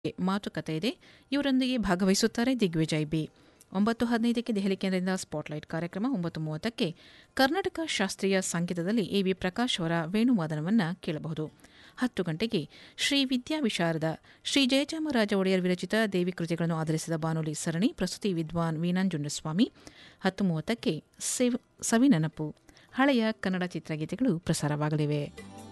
ಮಾತುಕತೆ ಇದೆ ಇವರೊಂದಿಗೆ ಭಾಗವಹಿಸುತ್ತಾರೆ ದಿಗ್ವಿಜಯ್ ಬಿ ಒಂಬತ್ತು ಹದಿನೈದಕ್ಕೆ ದೆಹಲಿ ಕೇಂದ್ರದಿಂದ ಸ್ಪಾಟ್ಲೈಟ್ ಕಾರ್ಯಕ್ರಮ ಒಂಬತ್ತು ಮೂವತ್ತಕ್ಕೆ ಕರ್ನಾಟಕ ಶಾಸ್ತ್ರೀಯ ಸಂಗೀತದಲ್ಲಿ ಎ ವಿ ಪ್ರಕಾಶ್ ಅವರ ವೇಣುವಾದನವನ್ನು ಕೇಳಬಹುದು ಹತ್ತು ಗಂಟೆಗೆ ಶ್ರೀ ವಿದ್ಯಾ ವಿಶಾರದ ಶ್ರೀ ಜಯಚಾಮರಾಜ ಒಡೆಯರ್ ವಿರಚಿತ ದೇವಿ ಕೃತಿಗಳನ್ನು ಆಧರಿಸಿದ ಬಾನುಲಿ ಸರಣಿ ಪ್ರಸ್ತುತಿ ವಿದ್ವಾನ್ ವೀನಾಂಜುಂಡಸ್ವಾಮಿ ಹತ್ತು ಮೂವತ್ತಕ್ಕೆ ಸವಿನೆನಪು ಹಳೆಯ ಕನ್ನಡ ಚಿತ್ರಗೀತೆಗಳು ಪ್ರಸಾರವಾಗಲಿವೆ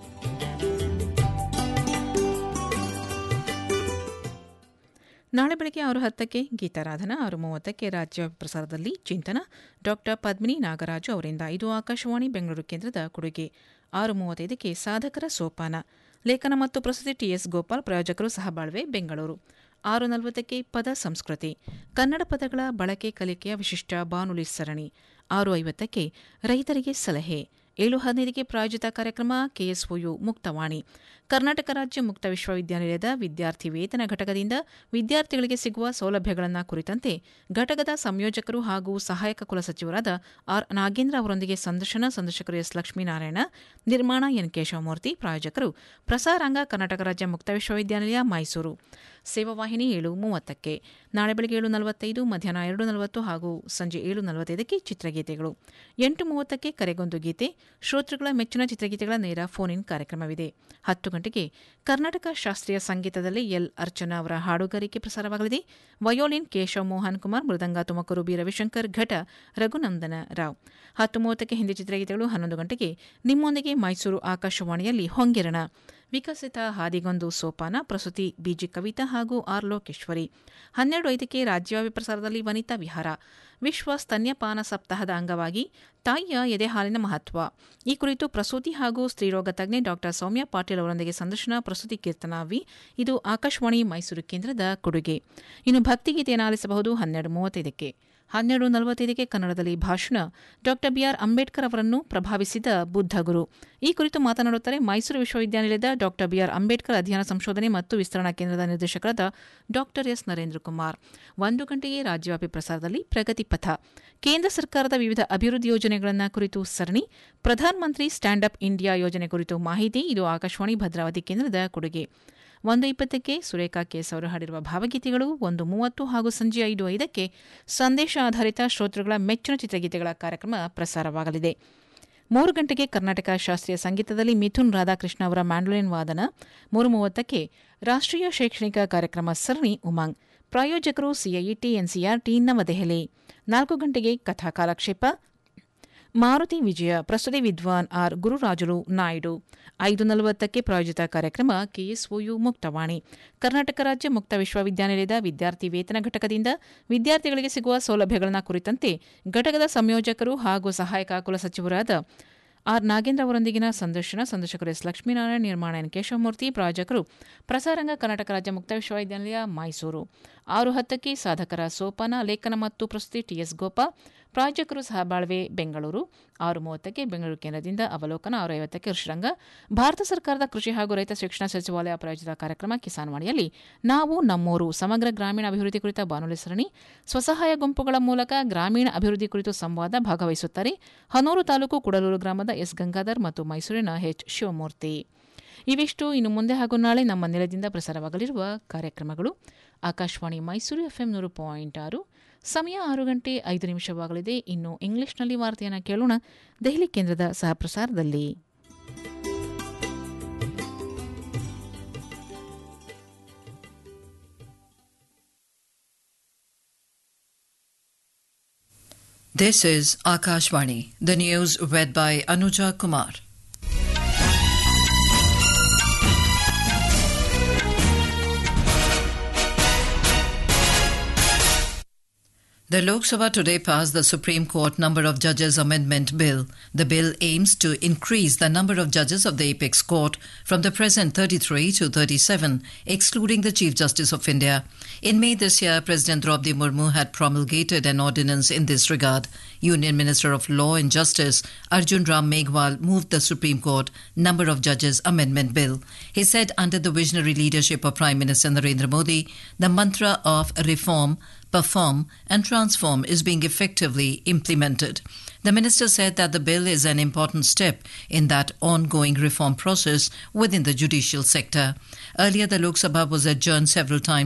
ನಾಳೆ ಬೆಳಗ್ಗೆ ಆರು ಹತ್ತಕ್ಕೆ ಗೀತಾರಾಧನಾ ಆರು ಮೂವತ್ತಕ್ಕೆ ರಾಜ್ಯ ಪ್ರಸಾರದಲ್ಲಿ ಚಿಂತನ ಡಾಕ್ಟರ್ ಪದ್ಮಿನಿ ನಾಗರಾಜು ಅವರಿಂದ ಇದು ಆಕಾಶವಾಣಿ ಬೆಂಗಳೂರು ಕೇಂದ್ರದ ಕೊಡುಗೆ ಆರು ಮೂವತ್ತೈದಕ್ಕೆ ಸಾಧಕರ ಸೋಪಾನ ಲೇಖನ ಮತ್ತು ಪ್ರಸ್ತುತಿ ಟಿಎಸ್ ಗೋಪಾಲ್ ಪ್ರಾಯೋಜಕರು ಸಹಬಾಳ್ವೆ ಬೆಂಗಳೂರು ಆರು ನಲವತ್ತಕ್ಕೆ ಪದ ಸಂಸ್ಕೃತಿ ಕನ್ನಡ ಪದಗಳ ಬಳಕೆ ಕಲಿಕೆಯ ವಿಶಿಷ್ಟ ಬಾನುಲಿ ಸರಣಿ ಆರು ಐವತ್ತಕ್ಕೆ ರೈತರಿಗೆ ಸಲಹೆ ಏಳು ಹದಿನೈದಕ್ಕೆ ಪ್ರಾಯೋಜಿತ ಕಾರ್ಯಕ್ರಮ ಕೆಎಸ್ಒಯು ಮುಕ್ತವಾಣಿ ಕರ್ನಾಟಕ ರಾಜ್ಯ ಮುಕ್ತ ವಿಶ್ವವಿದ್ಯಾನಿಲಯದ ವಿದ್ಯಾರ್ಥಿ ವೇತನ ಘಟಕದಿಂದ ವಿದ್ಯಾರ್ಥಿಗಳಿಗೆ ಸಿಗುವ ಸೌಲಭ್ಯಗಳನ್ನು ಕುರಿತಂತೆ ಘಟಕದ ಸಂಯೋಜಕರು ಹಾಗೂ ಸಹಾಯಕ ಕುಲಸಚಿವರಾದ ಆರ್ ನಾಗೇಂದ್ರ ಅವರೊಂದಿಗೆ ಸಂದರ್ಶನ ಸಂದರ್ಶಕರು ಎಸ್ ಲಕ್ಷ್ಮೀನಾರಾಯಣ ನಿರ್ಮಾಣ ಎನ್ ಕೇಶವಮೂರ್ತಿ ಪ್ರಾಯೋಜಕರು ಪ್ರಸಾರಾಂಗ ಕರ್ನಾಟಕ ರಾಜ್ಯ ಮುಕ್ತ ವಿಶ್ವವಿದ್ಯಾನಿಲಯ ಮೈಸೂರು ಸೇವಾವಾಹಿನಿ ಏಳು ಮೂವತ್ತಕ್ಕೆ ನಾಳೆ ಬೆಳಗ್ಗೆ ಏಳು ನಲವತ್ತೈದು ಮಧ್ಯಾಹ್ನ ಎರಡು ನಲವತ್ತು ಹಾಗೂ ಸಂಜೆ ಏಳು ನಲವತ್ತೈದಕ್ಕೆ ಚಿತ್ರಗೀತೆಗಳು ಎಂಟು ಮೂವತ್ತಕ್ಕೆ ಕರೆಗೊಂದು ಗೀತೆ ಶ್ರೋತೃಗಳ ಮೆಚ್ಚಿನ ಚಿತ್ರಗೀತೆಗಳ ನೇರ ಫೋನ್ ಇನ್ ಕಾರ್ಯಕ್ರಮವಿದೆ ಹತ್ತು ಗಂಟೆಗೆ ಕರ್ನಾಟಕ ಶಾಸ್ತ್ರೀಯ ಸಂಗೀತದಲ್ಲಿ ಎಲ್ ಅರ್ಚನಾ ಅವರ ಹಾಡುಗಾರಿಕೆ ಪ್ರಸಾರವಾಗಲಿದೆ ವಯೋಲಿನ್ ಕೇಶವ್ ಮೋಹನ್ ಕುಮಾರ್ ಮೃದಂಗ ತುಮಕೂರು ಬಿ ರವಿಶಂಕರ್ ಘಟ ರಘುನಂದನ ರಾವ್ ಹತ್ತು ಮೂವತ್ತಕ್ಕೆ ಹಿಂದಿ ಚಿತ್ರಗೀತೆಗಳು ಹನ್ನೊಂದು ಗಂಟೆಗೆ ನಿಮ್ಮೊಂದಿಗೆ ಮೈಸೂರು ಆಕಾಶವಾಣಿಯಲ್ಲಿ ಹೊಂಗೆರಣ ವಿಕಸಿತ ಹಾದಿಗೊಂದು ಸೋಪಾನ ಪ್ರಸ್ತುತಿ ಬಿಜಿ ಕವಿತಾ ಹಾಗೂ ಆರ್ ಲೋಕೇಶ್ವರಿ ಹನ್ನೆರಡು ಐದಕ್ಕೆ ರಾಜ್ಯವ್ಯಾಪಿ ಪ್ರಸಾರದಲ್ಲಿ ವನಿತಾ ವಿಹಾರ ವಿಶ್ವ ಸ್ತನ್ಯಪಾನ ಸಪ್ತಾಹದ ಅಂಗವಾಗಿ ತಾಯಿಯ ಎದೆ ಹಾಲಿನ ಮಹತ್ವ ಈ ಕುರಿತು ಪ್ರಸೂತಿ ಹಾಗೂ ಸ್ತ್ರೀರೋಗ ತಜ್ಞೆ ಡಾ ಸೌಮ್ಯ ಪಾಟೀಲ್ ಅವರೊಂದಿಗೆ ಸಂದರ್ಶನ ಪ್ರಸ್ತುತಿ ಕೀರ್ತನಾ ವಿ ಇದು ಆಕಾಶವಾಣಿ ಮೈಸೂರು ಕೇಂದ್ರದ ಕೊಡುಗೆ ಇನ್ನು ಭಕ್ತಿಗೀತೆಯನ್ನು ಆಲಿಸಬಹುದು ಹನ್ನೆರಡು ಮೂವತ್ತೈದಕ್ಕೆ ಹನ್ನೆರಡು ನಲವತ್ತೈದಕ್ಕೆ ಕನ್ನಡದಲ್ಲಿ ಭಾಷಣ ಡಾ ಬಿಆರ್ ಅಂಬೇಡ್ಕರ್ ಅವರನ್ನು ಪ್ರಭಾವಿಸಿದ ಬುದ್ಧಗುರು ಈ ಕುರಿತು ಮಾತನಾಡುತ್ತಾರೆ ಮೈಸೂರು ವಿಶ್ವವಿದ್ಯಾನಿಲಯದ ಡಾ ಬಿಆರ್ ಅಂಬೇಡ್ಕರ್ ಅಧ್ಯಯನ ಸಂಶೋಧನೆ ಮತ್ತು ವಿಸ್ತರಣಾ ಕೇಂದ್ರದ ನಿರ್ದೇಶಕರಾದ ಡಾ ಎಸ್ ನರೇಂದ್ರ ಕುಮಾರ್ ಒಂದು ಗಂಟೆಗೆ ರಾಜ್ಯವ್ಯಾಪಿ ಪ್ರಸಾರದಲ್ಲಿ ಪ್ರಗತಿ ಪಥ ಕೇಂದ್ರ ಸರ್ಕಾರದ ವಿವಿಧ ಅಭಿವೃದ್ಧಿ ಯೋಜನೆಗಳನ್ನು ಕುರಿತು ಸರಣಿ ಪ್ರಧಾನಮಂತ್ರಿ ಸ್ಟ್ಯಾಂಡ್ ಅಪ್ ಇಂಡಿಯಾ ಯೋಜನೆ ಕುರಿತು ಮಾಹಿತಿ ಇದು ಆಕಾಶವಾಣಿ ಭದ್ರಾವತಿ ಕೇಂದ್ರದ ಕೊಡುಗೆ ಒಂದು ಇಪ್ಪತ್ತಕ್ಕೆ ಸುರೇಖಾ ಕೇಸ್ ಅವರು ಹಾಡಿರುವ ಭಾವಗೀತೆಗಳು ಒಂದು ಮೂವತ್ತು ಹಾಗೂ ಸಂಜೆ ಐದು ಐದಕ್ಕೆ ಸಂದೇಶ ಆಧಾರಿತ ಶ್ರೋತೃಗಳ ಮೆಚ್ಚಿನ ಚಿತ್ರಗೀತೆಗಳ ಕಾರ್ಯಕ್ರಮ ಪ್ರಸಾರವಾಗಲಿದೆ ಮೂರು ಗಂಟೆಗೆ ಕರ್ನಾಟಕ ಶಾಸ್ತ್ರೀಯ ಸಂಗೀತದಲ್ಲಿ ಮಿಥುನ್ ರಾಧಾಕೃಷ್ಣ ಅವರ ಮ್ಯಾಂಡೋಲಿನ್ ವಾದನ ಮೂರು ಮೂವತ್ತಕ್ಕೆ ರಾಷ್ಟ್ರೀಯ ಶೈಕ್ಷಣಿಕ ಕಾರ್ಯಕ್ರಮ ಸರಣಿ ಉಮಂಗ್ ಪ್ರಾಯೋಜಕರು ಸಿಐಇಟಿ ಎನ್ಸಿಆರ್ಟಿ ನವದೆಹಲಿ ನಾಲ್ಕು ಗಂಟೆಗೆ ಕಥಾ ಕಾಲಕ್ಷೇಪ ಮಾರುತಿ ವಿಜಯ ಪ್ರಸ್ತುತಿ ವಿದ್ವಾನ್ ಆರ್ ಗುರುರಾಜುಲು ನಾಯ್ಡು ಐದು ನಲವತ್ತಕ್ಕೆ ಪ್ರಾಯೋಜಿತ ಕಾರ್ಯಕ್ರಮ ಕೆಎಸ್ಒಯು ಮುಕ್ತವಾಣಿ ಕರ್ನಾಟಕ ರಾಜ್ಯ ಮುಕ್ತ ವಿಶ್ವವಿದ್ಯಾನಿಲಯದ ವಿದ್ಯಾರ್ಥಿ ವೇತನ ಘಟಕದಿಂದ ವಿದ್ಯಾರ್ಥಿಗಳಿಗೆ ಸಿಗುವ ಸೌಲಭ್ಯಗಳನ್ನು ಕುರಿತಂತೆ ಘಟಕದ ಸಂಯೋಜಕರು ಹಾಗೂ ಸಹಾಯಕ ಕುಲಸಚಿವರಾದ ಆರ್ ನಾಗೇಂದ್ರ ಅವರೊಂದಿಗಿನ ಸಂದರ್ಶನ ಸಂದರ್ಶಕರು ಎಸ್ ಲಕ್ಷ್ಮೀನಾರಾಯಣ ನಿರ್ಮಾಣ ಎನ್ ಕೇಶವಮೂರ್ತಿ ಪ್ರಾಯೋಜಕರು ಪ್ರಸಾರಂಗ ಕರ್ನಾಟಕ ರಾಜ್ಯ ಮುಕ್ತ ವಿಶ್ವವಿದ್ಯಾನಿಲಯ ಮೈಸೂರು ಆರು ಹತ್ತಕ್ಕೆ ಸಾಧಕರ ಸೋಪಾನ ಲೇಖನ ಮತ್ತು ಪ್ರಸ್ತುತಿ ಟಿಎಸ್ ಗೋಪಾಲ್ ಪ್ರಾಯೋಜಕರು ಸಹಬಾಳ್ವೆ ಬೆಂಗಳೂರು ಆರು ಮೂವತ್ತಕ್ಕೆ ಬೆಂಗಳೂರು ಕೇಂದ್ರದಿಂದ ಅವಲೋಕನ ಆರು ಐವತ್ತಕ್ಕೆ ಋಷಿರಂಗ ಭಾರತ ಸರ್ಕಾರದ ಕೃಷಿ ಹಾಗೂ ರೈತ ಶಿಕ್ಷಣ ಸಚಿವಾಲಯ ಪ್ರಾಯೋಜಿತ ಕಾರ್ಯಕ್ರಮ ಕಿಸಾನ್ ವಾಣಿಯಲ್ಲಿ ನಾವು ನಮ್ಮೂರು ಸಮಗ್ರ ಗ್ರಾಮೀಣ ಅಭಿವೃದ್ಧಿ ಕುರಿತ ಬಾನುಲಿ ಸರಣಿ ಸ್ವಸಹಾಯ ಗುಂಪುಗಳ ಮೂಲಕ ಗ್ರಾಮೀಣ ಅಭಿವೃದ್ಧಿ ಕುರಿತು ಸಂವಾದ ಭಾಗವಹಿಸುತ್ತಾರೆ ಹನೂರು ತಾಲೂಕು ಕುಡಲೂರು ಗ್ರಾಮದ ಎಸ್ ಗಂಗಾಧರ್ ಮತ್ತು ಮೈಸೂರಿನ ಎಚ್ ಶಿವಮೂರ್ತಿ ಇವಿಷ್ಟು ಇನ್ನು ಮುಂದೆ ಹಾಗೂ ನಾಳೆ ನಮ್ಮ ನೆಲದಿಂದ ಪ್ರಸಾರವಾಗಲಿರುವ ಕಾರ್ಯಕ್ರಮಗಳು ಆಕಾಶವಾಣಿ ಮೈಸೂರು ಎಫ್ಎಂ ನೂರು ಪಾಯಿಂಟ್ ಆರು ಸಮಯ ಆರು ಗಂಟೆ ಐದು ನಿಮಿಷವಾಗಲಿದೆ ಇನ್ನು ಇಂಗ್ಲಿಷ್ನಲ್ಲಿ ವಾರ್ತೆಯನ್ನು ಕೇಳೋಣ ದೆಹಲಿ ಕೇಂದ್ರದ ಸಹಪ್ರಸಾರದಲ್ಲಿ This is Akashvani, the news read by Anuja Kumar. The Lok Sabha today passed the Supreme Court Number of Judges Amendment Bill. The bill aims to increase the number of judges of the Apex Court from the present 33 to 37, excluding the Chief Justice of India. In May this year, President Draupadi Murmu had promulgated an ordinance in this regard. Union Minister of Law and Justice Arjun Ram Meghwal moved the Supreme Court Number of Judges Amendment Bill. He said under the visionary leadership of Prime Minister Narendra Modi, the mantra of reform perform, and transform is being effectively implemented. The minister said that the bill is an important step in that ongoing reform process within the judicial sector. Earlier, the Lok Sabha was adjourned several times